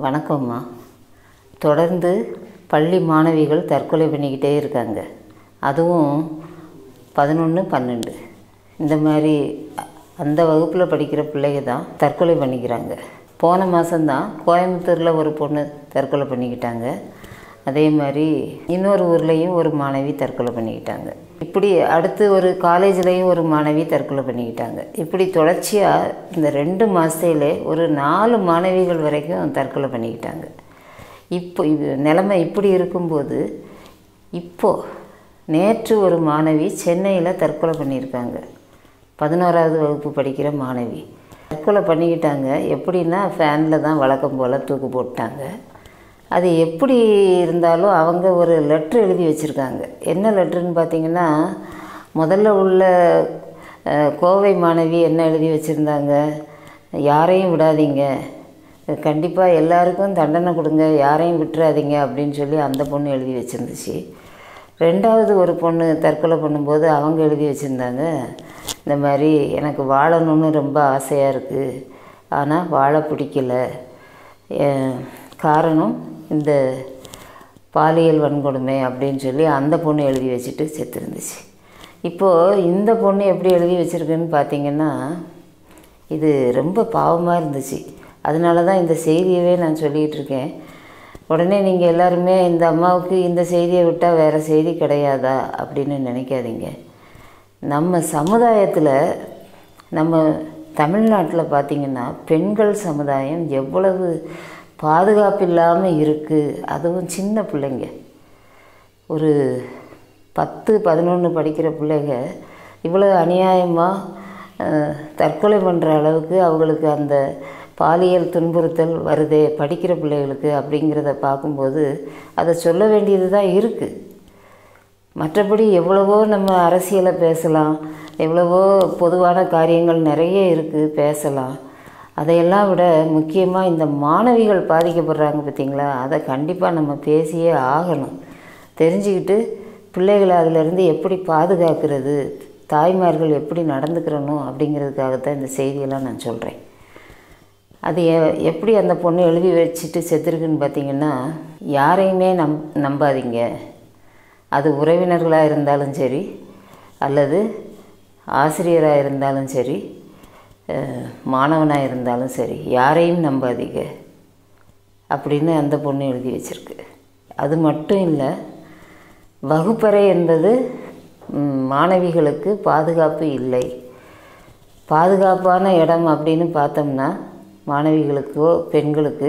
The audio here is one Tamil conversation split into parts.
வணக்கம்மா தொடர்ந்து பள்ளி மாணவிகள் தற்கொலை பண்ணிக்கிட்டே இருக்காங்க அதுவும் பதினொன்று பன்னெண்டு இந்த மாதிரி அ- அந்த வகுப்பில் படிக்கிற பிள்ளைங்க தான் தற்கொலை பண்ணிக்கிறாங்க போன மாதம்தான் கோயம்புத்தூரில் ஒரு பொண்ணு தற்கொலை பண்ணிக்கிட்டாங்க அதே மாதிரி இன்னொரு ஊர்லேயும் ஒரு மாணவி தற்கொலை பண்ணிக்கிட்டாங்க இப்படி அடுத்து ஒரு காலேஜ்லேயும் ஒரு மாணவி தற்கொலை பண்ணிக்கிட்டாங்க இப்படி தொடர்ச்சியாக இந்த ரெண்டு மாதத்திலே ஒரு நாலு மாணவிகள் வரைக்கும் தற்கொலை பண்ணிக்கிட்டாங்க இப்போ இது நிலைமை இப்படி இருக்கும்போது இப்போ நேற்று ஒரு மாணவி சென்னையில் தற்கொலை பண்ணியிருக்காங்க பதினோராவது வகுப்பு படிக்கிற மாணவி தற்கொலை பண்ணிக்கிட்டாங்க எப்படின்னா ஃபேனில் தான் வழக்கம் போல் தூக்கு போட்டாங்க அது எப்படி இருந்தாலும் அவங்க ஒரு லெட்ரு எழுதி வச்சுருக்காங்க என்ன லெட்ருன்னு பார்த்தீங்கன்னா முதல்ல உள்ள அஹ், கோவை மாணவி என்ன எழுதி வச்சுருந்தாங்க யாரையும் விடாதீங்க கண்டிப்பாக எல்லாருக்கும் தண்டனை கொடுங்க யாரையும் விட்டுறாதீங்க அப்படின்னு சொல்லி அந்த பொண்ணு எழுதி வச்சுருந்துச்சு ரெண்டாவது ஒரு பொண்ணு தற்கொலை பண்ணும்போது அவங்க எழுதி வச்சுருந்தாங்க இந்த மாதிரி எனக்கு வாழணும்னு ரொம்ப ஆசையாக இருக்குது ஆனால் வாழ பிடிக்கல அஹ், காரணம் இந்த பாலியல் வன்கொடுமை அப்படின்னு சொல்லி அந்த பொண்ணு எழுதி வச்சுட்டு செத்துருந்துச்சு இப்போது இந்த பொண்ணு எப்படி எழுதி வச்சுருக்குன்னு பார்த்தீங்கன்னா இது ரொம்ப பாவமாக இருந்துச்சு அதனால தான் இந்த செய்தியவே நான் சொல்லிகிட்டு இருக்கேன் உடனே நீங்கள் எல்லாருமே இந்த அம்மாவுக்கு இந்த செய்தியை விட்டால் வேறு செய்தி கிடையாதா அப்படின்னு நினைக்காதீங்க நம்ம சமுதாயத்தில் நம்ம தமிழ்நாட்டில் பார்த்திங்கன்னா பெண்கள் சமுதாயம் எவ்வளவு பாதுகாப்பு இல்லாமல் இருக்குது அதுவும் சின்ன பிள்ளைங்க ஒரு பத்து பதினொன்று படிக்கிற பிள்ளைங்க இவ்வளோ அநியாயமாக தற்கொலை பண்ணுற அளவுக்கு அவங்களுக்கு அந்த பாலியல் துன்புறுத்தல் வருதே படிக்கிற பிள்ளைகளுக்கு அப்படிங்கிறத பார்க்கும்போது அதை சொல்ல வேண்டியது தான் இருக்குது மற்றபடி எவ்வளவோ நம்ம அரசியலை பேசலாம் எவ்வளவோ பொதுவான காரியங்கள் நிறைய இருக்குது பேசலாம் அதையெல்லாம் விட முக்கியமாக இந்த மாணவிகள் பாதிக்கப்படுறாங்க பார்த்தீங்களா அதை கண்டிப்பாக நம்ம பேசியே ஆகணும் தெரிஞ்சுக்கிட்டு பிள்ளைகளை அதிலிருந்து எப்படி பாதுகாக்கிறது தாய்மார்கள் எப்படி நடந்துக்கிறணும் அப்படிங்கிறதுக்காகத்தான் இந்த செய்தியெல்லாம் நான் சொல்கிறேன் அது எ- எப்படி அந்த பொண்ணு எழுதி வச்சுட்டு செத்துருக்குன்னு பார்த்தீங்கன்னா யாரையுமே நம் நம்பாதீங்க அது உறவினர்களாக இருந்தாலும் சரி அல்லது ஆசிரியராக இருந்தாலும் சரி அஹ், மாணவனாக இருந்தாலும் சரி யாரையும் நம்பாதீங்க அப்படின்னு அந்த பொண்ணு எழுதி வச்சிருக்கு அது மட்டும் இல்லை வகுப்பறை என்பது ம், மாணவிகளுக்கு பாதுகாப்பு இல்லை பாதுகாப்பான இடம் அப்படின்னு பார்த்தோம்னா மாணவிகளுக்கோ பெண்களுக்கு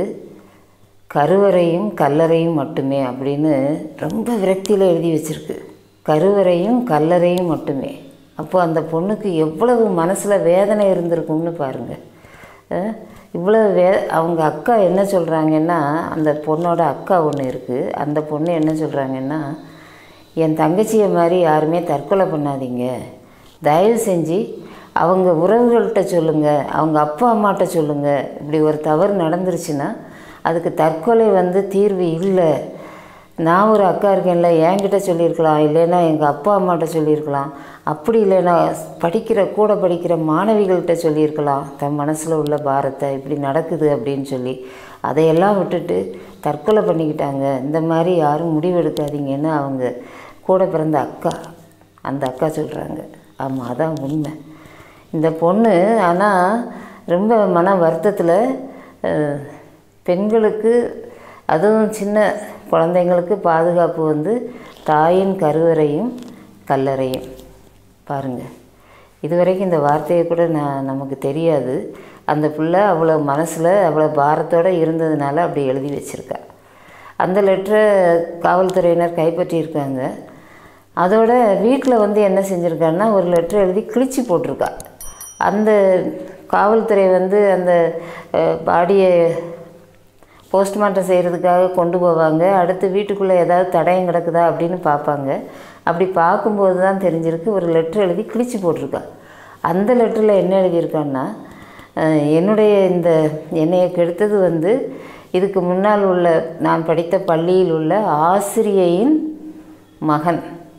கருவறையும் கல்லறையும் மட்டுமே அப்படின்னு ரொம்ப விரக்தியில் எழுதி வச்சிருக்கு கருவறையும் கல்லறையும் மட்டுமே அப்போ அந்த பொண்ணுக்கு எவ்வளவு மனசில் வேதனை இருந்திருக்கும்னு பாருங்கள் அஹ், இவ்வளவு வே அவங்க அக்கா என்ன சொல்கிறாங்கன்னா அந்த பொண்ணோட அக்கா ஒன்று இருக்குது அந்த பொண்ணு என்ன சொல்கிறாங்கன்னா என் தங்கச்சியை மாதிரி யாருமே தற்கொலை பண்ணாதீங்க தயவு செஞ்சு அவங்க உறவுகள்கிட்ட சொல்லுங்கள் அவங்க அப்பா அம்மாட்ட சொல்லுங்கள் இப்படி ஒரு தவறு நடந்துருச்சுன்னா அதுக்கு தற்கொலை வந்து தீர்வு இல்லை நான் ஒரு அக்கா இருக்கேன்ல என்கிட்ட சொல்லியிருக்கலாம் இல்லைன்னா எங்கள் அப்பா அம்மாட்ட சொல்லியிருக்கலாம் அப்படி இல்லைன்னா படிக்கிற கூட படிக்கிற மாணவிகள்கிட்ட சொல்லியிருக்கலாம் தன் மனசில் உள்ள பாரத்தை இப்படி நடக்குது அப்படின்னு சொல்லி அதையெல்லாம் விட்டுட்டு தற்கொலை பண்ணிக்கிட்டாங்க இந்த மாதிரி யாரும் முடிவெடுக்காதீங்கன்னு அவங்க கூட பிறந்த அக்கா அந்த அக்கா சொல்கிறாங்க ஆமாம் அதான் உண்மை இந்த பொண்ணு ஆனால் ரொம்ப மன வருத்தத்தில் அஹ், பெண்களுக்கு அதுவும் சின்ன குழந்தைங்களுக்கு பாதுகாப்பு வந்து தாயின் கருவறையும் கல்லறையும் பாருங்கள் இதுவரைக்கும் இந்த வார்த்தையை கூட நான் நமக்கு தெரியாது அந்த பிள்ளை அவ்வளோ மனசில் அவ்வளோ பாரத்தோடு இருந்ததுனால அப்படி எழுதி வச்சுருக்கா அந்த லெட்டரை காவல்துறையினர் கைப்பற்றியிருக்காங்க அதோட வீட்டில் வந்து என்ன செஞ்சுருக்கான்னா ஒரு லெட்டர் எழுதி கிழிச்சு போட்டிருக்கா அந்த காவல்துறை வந்து அந்த பாடியை போஸ்ட்மார்ட்டம் செய்கிறதுக்காக கொண்டு போவாங்க அடுத்து வீட்டுக்குள்ளே ஏதாவது தடயம் கிடக்குதா அப்படின்னு பார்ப்பாங்க அப்படி பார்க்கும்போது தான் தெரிஞ்சிருக்கு ஒரு லெட்டர் எழுதி கிழிச்சு போட்டிருக்கா அந்த லெட்டரில் என்ன எழுதியிருக்கான்னா அஹ், என்னுடைய இந்த என்னைய கெடுத்தது வந்து இதுக்கு முன்னால் உள்ள நான் படித்த பள்ளியில் உள்ள ஆசிரியையின் மகன்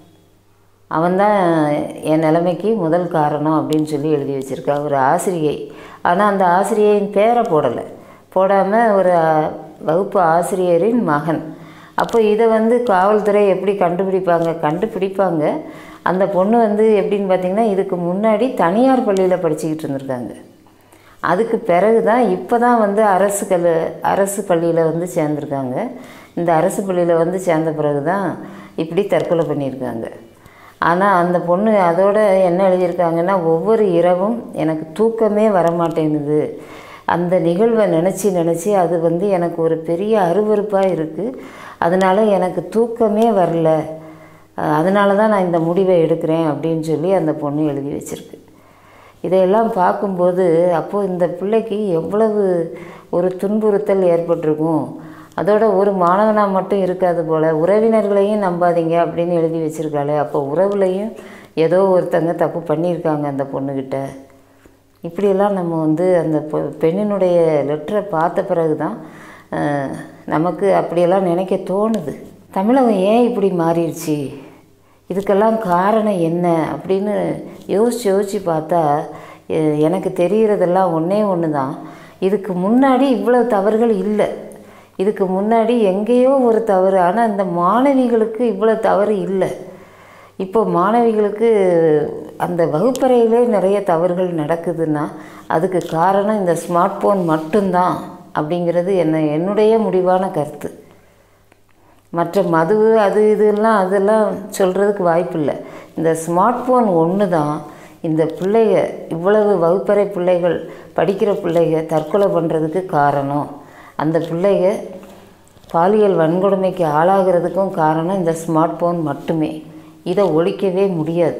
அவன்தான் என் நிலைமைக்கு முதல் காரணம் அப்படின்னு சொல்லி எழுதி வச்சுருக்கா ஒரு ஆசிரியை ஆனால் அந்த ஆசிரியையின் பேரை போடலை போடாமல் ஒரு வகுப்பு ஆசிரியரின் மகன் அப்போ இதை வந்து காவல்துறை எப்படி கண்டுபிடிப்பாங்க கண்டுபிடிப்பாங்க அந்த பொண்ணு வந்து எப்படின்னு பார்த்தீங்கன்னா இதுக்கு முன்னாடி தனியார் பள்ளியில் படிச்சுக்கிட்டு இருந்திருக்காங்க அதுக்கு பிறகு தான் இப்போ தான் வந்து அரசு கல் அரசு பள்ளியில் வந்து சேர்ந்துருக்காங்க இந்த அரசு பள்ளியில் வந்து சேர்ந்த பிறகு தான் இப்படி தற்கொலை பண்ணியிருக்காங்க ஆனால் அந்த பொண்ணு அதோட என்ன எழுதியிருக்காங்கன்னா ஒவ்வொரு இரவும் எனக்கு தூக்கமே வரமாட்டேங்குது அந்த நிகழ்வை நினச்சி நினச்சி அது வந்து எனக்கு ஒரு பெரிய அருவருப்பாக இருக்குது அதனால் எனக்கு தூக்கமே வரல அஹ் அதனால தான் நான் இந்த முடிவை எடுக்கிறேன் அப்படின்னு சொல்லி அந்த பொண்ணு எழுதி வச்சிருக்கு இதையெல்லாம் பார்க்கும்போது அப்போது இந்த பிள்ளைக்கு எவ்வளவு ஒரு துன்புறுத்தல் ஏற்பட்டிருக்கும் அதோட ஒரு மாணவனாக மட்டும் இருக்காது போல் உறவினர்களையும் நம்பாதீங்க அப்படின்னு எழுதி வச்சிருக்காளே அப்போ உறவுலையும் ஏதோ ஒருத்தங்க தப்பு பண்ணியிருக்காங்க அந்த பொண்ணுக்கிட்ட இப்படியெல்லாம் நம்ம வந்து அந்த பொ- பெண்ணினுடைய லெட்டரை பார்த்த பிறகு தான் அஹ், நமக்கு அப்படியெல்லாம் நினைக்க தோணுது தமிழகம் ஏன் இப்படி மாறிடுச்சு இதுக்கெல்லாம் காரணம் என்ன அப்படின்னு யோசிச்சு யோசிச்சு பார்த்தா எ- எனக்கு தெரிகிறதெல்லாம் ஒன்றே ஒன்று தான் இதுக்கு முன்னாடி இவ்வளோ தவறுகள் இல்லை இதுக்கு முன்னாடி எங்கேயோ ஒரு தவறு ஆனால் இந்த மாணவிகளுக்கு இவ்வளோ தவறு இல்லை இப்போ மாணவிகளுக்கு அந்த வகுப்பறையிலே நிறைய தவறுகள் நடக்குதுன்னா அதுக்கு காரணம் இந்த ஸ்மார்ட் ஃபோன் மட்டும்தான் அப்படிங்கிறது என்ன என்னுடைய முடிவான கருத்து மற்ற மது அது இதெல்லாம் அதெல்லாம் சொல்கிறதுக்கு வாய்ப்பில்லை இந்த ஸ்மார்ட் ஃபோன் ஒன்று தான் இந்த பிள்ளைக இவ்வளவு வகுப்பறை பிள்ளைகள் படிக்கிற பிள்ளைக தற்கொலை பண்ணுறதுக்கு காரணம் அந்த பிள்ளைக பாலியல் வன்கொடுமைக்கு ஆளாகிறதுக்கும் காரணம் இந்த ஸ்மார்ட் ஃபோன் மட்டுமே இதை ஒழிக்கவே முடியாது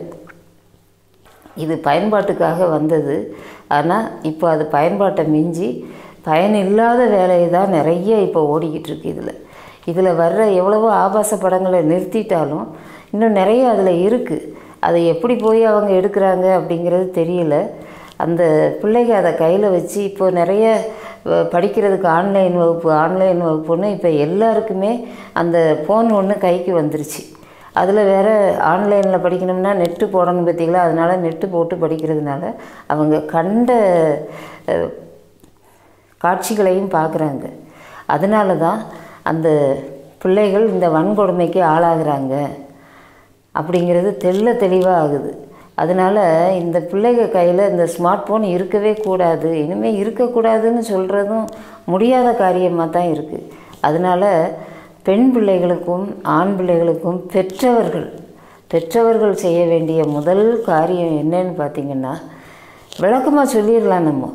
இது பயன்பாட்டுக்காக வந்தது ஆனால் இப்போ அது பயன்பாட்டை மிஞ்சி பயனில்லாத வேலையை தான் நிறைய இப்போ ஓடிக்கிட்டு இருக்கு இதில் இதில் வர்ற எவ்வளவோ ஆபாச படங்களை நிறுத்திட்டாலும் இன்னும் நிறைய அதில் இருக்குது அதை எப்படி போய் அவங்க எடுக்கிறாங்க அப்படிங்கிறது தெரியல அந்த பிள்ளைங்க அதை கையில் வச்சு இப்போ நிறைய வ- படிக்கிறதுக்கு ஆன்லைன் வகுப்பு ஆன்லைன் வகுப்புன்னு இப்போ எல்லாருக்குமே அந்த ஃபோன் ஒன்று கைக்கு வந்துருச்சு அதில் வேற ஆன்லைனில் படிக்கணும்னா நெட்டு போடணும் பார்த்தீங்களா அதனால் நெட்டு போட்டு படிக்கிறதுனால அவங்க கண்ட அஹ், காட்சிகளையும் பார்க்குறாங்க அதனால தான் அந்த பிள்ளைகள் இந்த வன்கொடுமைக்கு ஆளாகிறாங்க அப்படிங்கிறது தெள்ள தெளிவாக ஆகுது அதனால் இந்த பிள்ளைங்க கையில் இந்த ஸ்மார்ட் ஃபோன் இருக்கவே கூடாது இனிமேல் இருக்கக்கூடாதுன்னு சொல்கிறதும் முடியாத காரியமாக தான் இருக்குது அதனால் பெண் பிள்ளைகளுக்கும் ஆண் பிள்ளைகளுக்கும் பெற்றவர்கள் பெற்றவர்கள் செய்ய வேண்டிய முதல் காரியம் என்னன்னு பார்த்தீங்கன்னா விளக்கமாக சொல்லிடலாம் நம்ம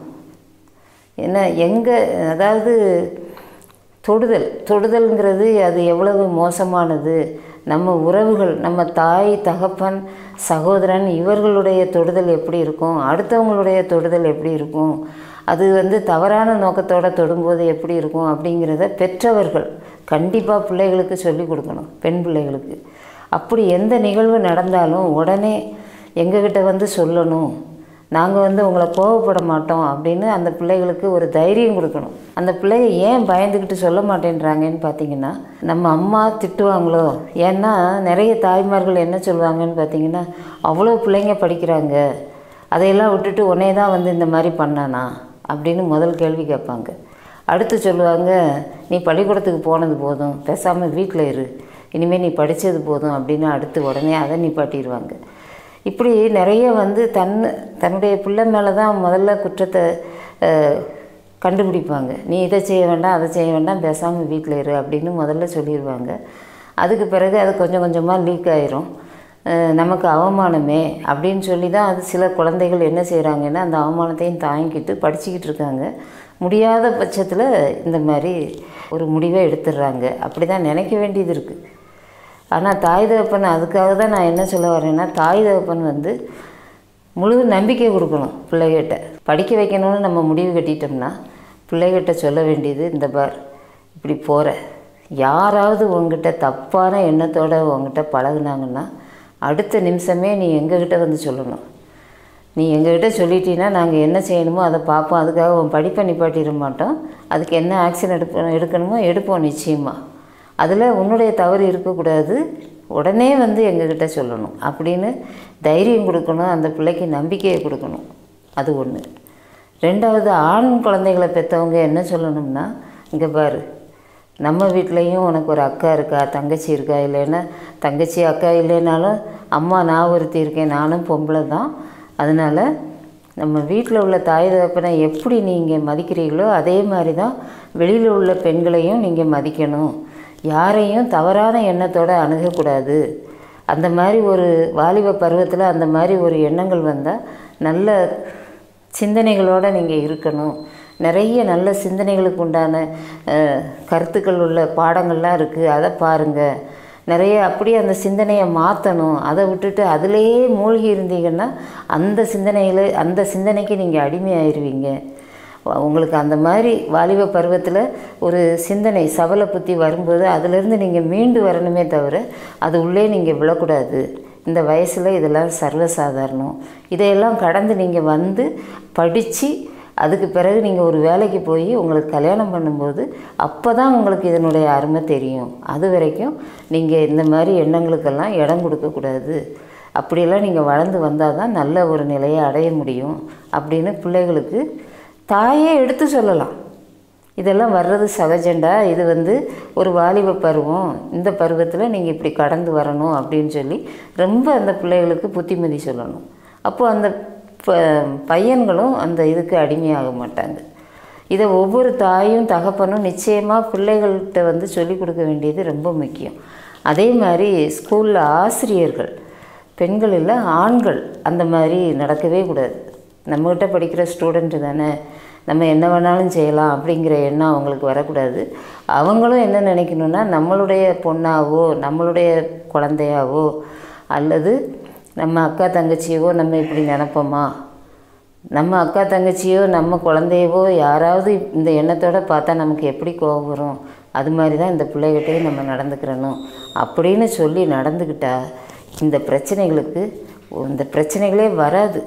என்ன எங்கே அதாவது தொடுதல் தொடுதல்ங்கிறது அது எவ்வளவு மோசமானது நம்ம உறவுகள் நம்ம தாய் தகப்பன் சகோதரன் இவர்களுடைய தொடுதல் எப்படி இருக்கும் அடுத்தவங்களுடைய தொடுதல் எப்படி இருக்கும் அது வந்து தவறான நோக்கத்தோட தொடும்போது எப்படி இருக்கும் அப்படிங்கிறத பெற்றவர்கள் கண்டிப்பாக பிள்ளைகளுக்கு சொல்லிக் கொடுக்கணும் பெண் பிள்ளைகளுக்கு அப்படி எந்த நிகழ்வு நடந்தாலும் உடனே எங்ககிட்ட வந்து சொல்லணும் நாங்கள் வந்து உங்களை கோவப்பட மாட்டோம் அப்படின்னு அந்த பிள்ளைகளுக்கு ஒரு தைரியம் கொடுக்கணும் அந்த பிள்ளைங்க ஏன் பயந்துக்கிட்டு சொல்ல மாட்டேன்றாங்கன்னு பார்த்தீங்கன்னா நம்ம அம்மா திட்டுவாங்களோ ஏன்னா நிறைய தாய்மார்கள் என்ன சொல்லுவாங்கன்னு பார்த்தீங்கன்னா அவ்வளோ பிள்ளைங்க படிக்கிறாங்க அதையெல்லாம் விட்டுட்டு உடனே தான் வந்து இந்த மாதிரி பண்ணானா அப்படின்னு முதல் கேள்வி கேட்பாங்க அடுத்து சொல்லுவாங்க நீ பள்ளிக்கூடத்துக்கு போனது போதும் பேசாமல் வீட்டில் இரு இனிமேல் நீ படித்தது போதும் அப்படின்னு அடுத்து உடனே அதை நிப்பாட்டிடுவாங்க இப்படி நிறைய வந்து தன் தன்னுடைய பிள்ளை மேலே தான் முதல்ல குற்றத்தை அஹ், கண்டுபிடிப்பாங்க நீ இதை செய்ய வேண்டாம் அதை செய்ய வேண்டாம் பேசாமல் வீட்டில் இரு அப்படின்னு முதல்ல சொல்லிடுவாங்க அதுக்கு பிறகு அது கொஞ்சம் கொஞ்சமாக லீக் ஆயிரும் அஹ், நமக்கு அவமானமே அப்படின்னு சொல்லி தான் அது சில குழந்தைகள் என்ன செய்கிறாங்கன்னா அந்த அவமானத்தையும் தாங்கிக்கிட்டு படிச்சுக்கிட்டு இருக்காங்க முடியாத பட்சத்தில் இந்த மாதிரி ஒரு முடிவை எடுத்துடுறாங்க அப்படி தான் நினைக்க வேண்டியது இருக்குது ஆனால் தாய் தகப்பன் அதுக்காக தான் நான் என்ன சொல்ல வரேன்னா தாய் தகப்பன் வந்து முழு நம்பிக்கை கொடுக்கணும் பிள்ளைகிட்ட படிக்க வைக்கணும்னு நம்ம முடிவு கட்டிட்டோம்னா பிள்ளைகிட்ட சொல்ல வேண்டியது இந்த பார் இப்படி போகிற யாராவது உங்ககிட்ட தப்பான எண்ணத்தோட உங்ககிட்ட பழகுனாங்கன்னா அடுத்த நிமிஷமே நீ எங்ககிட்ட வந்து சொல்லணும் நீ எங்ககிட்ட சொல்லிட்டீன்னா நாங்கள் என்ன செய்யணுமோ அதை பார்ப்போம் அதுக்காக உன் படிப்பை நிப்பாட்டிட மாட்டோம் அதுக்கு என்ன ஆக்ஷன் எடுப்போம் எடுக்கணுமோ எடுப்போம் நிச்சயமாக அதில் உன்னுடைய தவறு இருக்கக்கூடாது உடனே வந்து எங்ககிட்ட சொல்லணும் அப்படின்னு தைரியம் கொடுக்கணும் அந்த பிள்ளைக்கு நம்பிக்கையை கொடுக்கணும் அது ஒன்று ரெண்டாவது ஆண் குழந்தைகளை பெற்றவங்க என்ன சொல்லணும்னா இங்கே பாரு நம்ம வீட்லேயும் உனக்கு ஒரு அக்கா இருக்கா தங்கச்சி இருக்கா இல்லைன்னா தங்கச்சி அக்கா இல்லைனாலும் அம்மா நான் ஒருத்தி இருக்கேன் நானும் பொம்பளை தான் அதனால் நம்ம வீட்டில் உள்ள தாய் தகப்பனை எப்படி நீங்கள் மதிக்கிறீங்களோ அதே மாதிரி தான் வெளியில் உள்ள பெண்களையும் நீங்கள் மதிக்கணும் யாரையும் தவறான எண்ணத்தோடு அணுகக்கூடாது அந்த மாதிரி ஒரு வாலிப பருவத்தில் அந்த மாதிரி ஒரு எண்ணங்கள் வந்தால் நல்ல சிந்தனைகளோடு நீங்கள் இருக்கணும் நிறைய நல்ல சிந்தனைகளுக்கு உண்டான அஹ், கருத்துக்கள் உள்ள பாடங்கள்லாம் இருக்குது அதை பாருங்கள் நிறைய அப்படியே அந்த சிந்தனையை மாற்றணும் அதை விட்டுட்டு அதிலேயே மூழ்கி இருந்தீங்கன்னா அந்த சிந்தனையில் அந்த சிந்தனைக்கு நீங்கள் அடிமையாயிருவீங்க உங்களுக்கு அந்த மாதிரி வாலிப பருவத்தில் ஒரு சிந்தனை சபல புத்தி வரும்போது அதிலிருந்து நீங்கள் மீண்டு வரணுமே தவிர அது உள்ளே நீங்கள் விழக்கூடாது இந்த வயசில் இதெல்லாம் சர்வசாதாரணம் இதையெல்லாம் கடந்து நீங்கள் வந்து படித்து அதுக்கு பிறகு நீங்கள் ஒரு வேலைக்கு போய் உங்களுக்கு கல்யாணம் பண்ணும்போது அப்போ தான் உங்களுக்கு இதனுடைய அருமை தெரியும் அது வரைக்கும் நீங்கள் இந்த மாதிரி எண்ணங்களுக்கெல்லாம் இடம் கொடுக்கக்கூடாது அப்படியெல்லாம் நீங்கள் வளர்ந்து வந்தால் தான் நல்ல ஒரு நிலையை அடைய முடியும் அப்படின்னு பிள்ளைகளுக்கு தாயே எடுத்து சொல்லலாம் இதெல்லாம் வர்றது சகஜண்டா இது வந்து ஒரு வாலிப பருவம் இந்த பருவத்தில் நீங்கள் இப்படி கடந்து வரணும் அப்படின்னு சொல்லி ரொம்ப அந்த பிள்ளைகளுக்கு புத்திமதி சொல்லணும் அப்போது அந்த ப பையன்களும் அந்த இதுக்கு அடிமையாக மாட்டாங்க இதை ஒவ்வொரு தாயும் தகப்பனும் நிச்சயமாக பிள்ளைகள்கிட்ட வந்து சொல்லிக் கொடுக்க வேண்டியது ரொம்ப முக்கியம் அதே மாதிரி ஸ்கூலில் ஆசிரியர்கள் பெண்கள் இல்லை ஆண்கள் அந்த மாதிரி நடக்கவே கூடாது நம்மக்கிட்ட படிக்கிற ஸ்டூடெண்ட்டு தானே நம்ம என்ன வேணாலும் செய்யலாம் அப்படிங்கிற எண்ணம் அவங்களுக்கு வரக்கூடாது அவங்களும் என்ன நினைக்கணும்னா நம்மளுடைய பொண்ணாவோ நம்மளுடைய குழந்தையாவோ அல்லது நம்ம அக்கா தங்கச்சியவோ நம்ம இப்படி நினப்போமா நம்ம அக்கா தங்கச்சியோ நம்ம குழந்தையவோ யாராவது இந்த எண்ணத்தோட பார்த்தா நமக்கு எப்படி கோபம் வரும் அது மாதிரி தான் இந்த பிள்ளைகிட்டையும் நம்ம நடந்துக்கிறணும் அப்படின்னு சொல்லி நடந்துக்கிட்டா இந்த பிரச்சனைகளுக்கு இந்த பிரச்சனைகளே வராது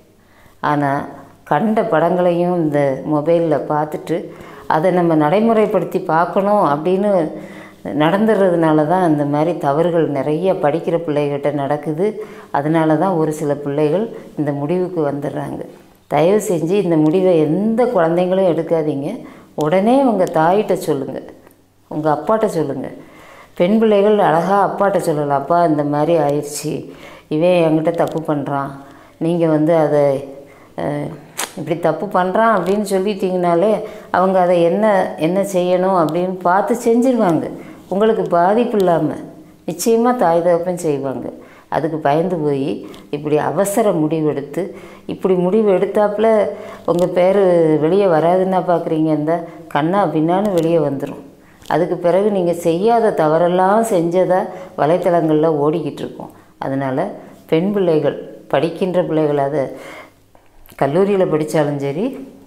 ஆனால் கண்ட படங்களையும் இந்த மொபைலில் பார்த்துட்டு அதை நம்ம நடைமுறைப்படுத்தி பார்க்கணும் அப்படின்னு நடந்துடுறதுனால தான் அந்த மாதிரி தவறுகள் நிறைய படிக்கிற பிள்ளைகிட்ட நடக்குது அதனால தான் ஒரு சில பிள்ளைகள் இந்த முடிவுக்கு வந்துடுறாங்க தயவு செஞ்சு இந்த முடிவை எந்த குழந்தைங்களும் எடுக்காதீங்க உடனே உங்கள் தாயிட்ட சொல்லுங்கள் உங்கள் அப்பாட்ட சொல்லுங்கள் பெண் பிள்ளைகள் அழகாக அப்பாட்ட சொல்லலாம் அப்பா இந்த மாதிரி ஆயிடுச்சு இவன் என்கிட்ட தப்பு பண்ணுறான் நீங்கள் வந்து அதை அஹ், இப்படி தப்பு பண்ணுறான் அப்படின்னு சொல்லிட்டீங்கனாலே அவங்க அதை என்ன என்ன செய்யணும் அப்படின்னு பார்த்து செஞ்சிருவாங்க உங்களுக்கு பாதிப்பு இல்லாமல் நிச்சயமாக தாய் தகப்பன் செய்வாங்க அதுக்கு பயந்து போய் இப்படி அவசர முடிவெடுத்து இப்படி முடிவு எடுத்தாப்புல உங்கள் பேர் வெளியே வராதுன்னா பார்க்குறீங்க இந்த கண்ணா பின்னான்னு வெளியே வந்துடும் அதுக்கு பிறகு நீங்கள் செய்யாத தவறெல்லாம் செஞ்சதா வலைத்தளங்களில் ஓடிக்கிட்டு இருக்கோம் அதனால் பெண் பிள்ளைகள் படிக்கின்ற பிள்ளைகள் அதை கல்லூரியில் படித்தாலும் சரி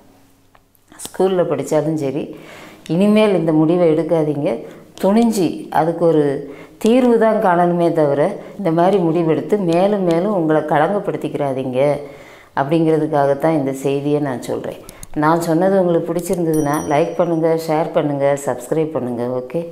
ஸ்கூலில் படித்தாலும் சரி இனிமேல் இந்த முடிவை எடுக்காதீங்க துணிஞ்சு அதுக்கு ஒரு தீர்வு தான் காணணுமே தவிர இந்த மாதிரி முடிவெடுத்து மேலும் மேலும் உங்களை களங்கப்படுத்திக்கிறாதீங்க அப்படிங்கிறதுக்காகத்தான் இந்த செய்தியை நான் சொல்கிறேன் நான் சொன்னது உங்களுக்கு பிடிச்சிருந்ததுன்னா லைக் பண்ணுங்கள் ஷேர் பண்ணுங்கள் சப்ஸ்கிரைப் பண்ணுங்கள் ஓகே